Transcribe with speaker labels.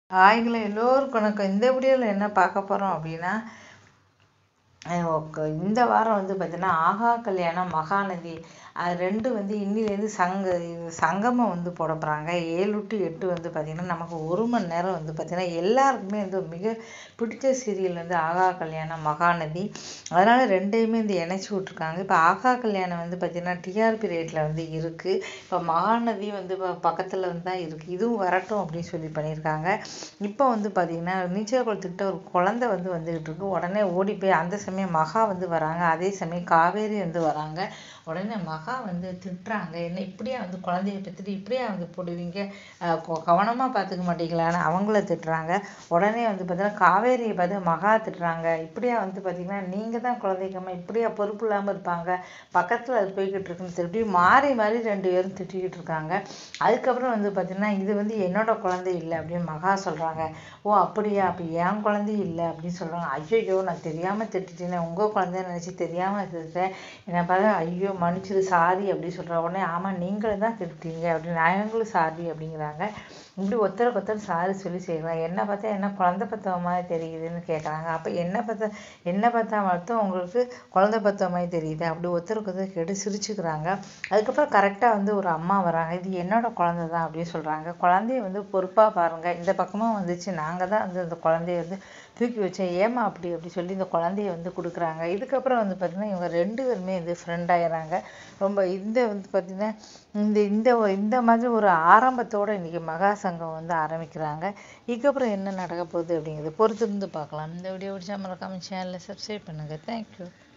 Speaker 1: ஹாய்களே எல்லோருக்கும் வணக்கம் இந்த வீடியோவில் என்ன பார்க்க போகிறோம் அப்படின்னா அஹ் ஒக்க- இந்த வாரம் வந்து பார்த்தீங்கன்னா ஆகா கல்யாணம் மகாநதி அது ரெண்டு வந்து இன்னிலேருந்து சங்க இது சங்கமம் வந்து போட போகிறாங்க ஏழு டு எட்டு வந்து பார்த்திங்கன்னா நமக்கு ஒரு மணி நேரம் வந்து பார்த்திங்கன்னா எல்லாருக்குமே வந்து மிக பிடிச்ச சீரியல் வந்து ஆகா கல்யாணம் மகாநதி அதனால் ரெண்டையுமே வந்து இணைச்சி விட்ருக்காங்க இப்போ ஆகா கல்யாணம் வந்து பார்த்திங்கன்னா டிஆர்பி ரேட்டில் வந்து இருக்குது இப்போ மகாநதி வந்து ப- பக்கத்தில் வந்து தான் இருக்குது இதுவும் வரட்டும் அப்படின்னு சொல்லி பண்ணியிருக்காங்க இப்போ வந்து பார்த்திங்கன்னா நீச்சல் குளத்துக்கிட்ட ஒரு குழந்தை வந்து வந்துகிட்டு இருக்கு உடனே ஓடி போய் அந்த சமயம் மகா வந்து வராங்க அதே சமயம் காவேரி வந்து வராங்க உடனே மகா வந்து திட்டுறாங்க என்ன இப்படியா வந்து குழந்தைய பெற்றுட்டு இப்படியா வந்து போடுவீங்க அஹ் கொ- கவனமா பார்த்துக்க மாட்டீங்களான்னு அவங்கள திட்டுறாங்க உடனே வந்து பார்த்தீங்கன்னா காவேரியை பார்த்து மகா திட்டுறாங்க இப்படியா வந்து பார்த்தீங்கன்னா நீங்கள் தான் குழந்தைக்கம்மா இப்படியா பொறுப்பு இல்லாமல் இருப்பாங்க பக்கத்தில் அது போய்கிட்டு இருக்குன்னு திருப்பி மாறி மாறி ரெண்டு பேரும் திட்டிக்கிட்டு இருக்காங்க அதுக்கப்புறம் வந்து பார்த்தீங்கன்னா இது வந்து என்னோட குழந்தை இல்லை அப்படின்னு மகா சொல்கிறாங்க ஓ அப்படியா அப்போ என் குழந்தை இல்லை அப்படின்னு சொல்கிறாங்க ஐயோ நான் தெரியாமல் திட்டுட்டேனே உங்கள் குழந்தைன்னு நினச்சி தெரியாமல் திட்டேன் என்னை பார்த்தா ஐயோ மன்னிச்சிரு சாரி அப்படி சொல்கிற உடனே ஆமாம் நீங்களும் தான் திட்டுட்டீங்க அப்படின்னு நாங்களும் சாரி அப்படிங்கிறாங்க இப்படி ஒருத்தருக்கு ஒருத்தர் சாரி சொல்லி செய்கிறாங்க என்ன பார்த்தா என்ன குழந்தை பத்தவ மாதிரி தெரியுதுன்னு கேட்குறாங்க அப்போ என்ன பார்த்தா என்ன பார்த்தா மட்டும் உங்களுக்கு குழந்தை பத்தவ மாதிரி தெரியுது அப்படி ஒருத்தருக்கு ஒருத்தர் கேட்டு சிரிச்சுக்கிறாங்க அதுக்கப்புறம் கரெக்டாக வந்து ஒரு அம்மா வராங்க இது என்னோட குழந்தை தான் அப்படின்னு சொல்கிறாங்க குழந்தைய வந்து பொறுப்பாக பாருங்கள் இந்த பக்கமாக வந்துச்சு நாங்கள் தான் வந்து அந்த குழந்தைய வந்து தூக்கி வச்சேன் ஏமா அப்படி அப்படி சொல்லி இந்த குழந்தைய வந்து கொடுக்குறாங்க இதுக்கப்புறம் வந்து பார்த்திங்கன்னா இவங்க ரெண்டு பேருமே வந்து ஃப்ரெண்ட் ஆயிடுறாங்க ரொம்ப இந்த வந்து பார்த்திங்கன்னா இந்த இந்த ஒரு- இந்த மாதிரி ஒரு ஆரம்பத்தோட இன்னைக்கு மகா சங்கம் வந்து ஆரம்பிக்கிறாங்க இதுக்கப்புறம் என்ன நடக்க போகுது அப்படிங்கிறது பொறுத்திருந்து பார்க்கலாம் இந்த வீடியோ பிடிச்சா மறக்காம சேனலை சப்ஸ்கிரைப் பண்ணுங்கள் தேங்க்யூ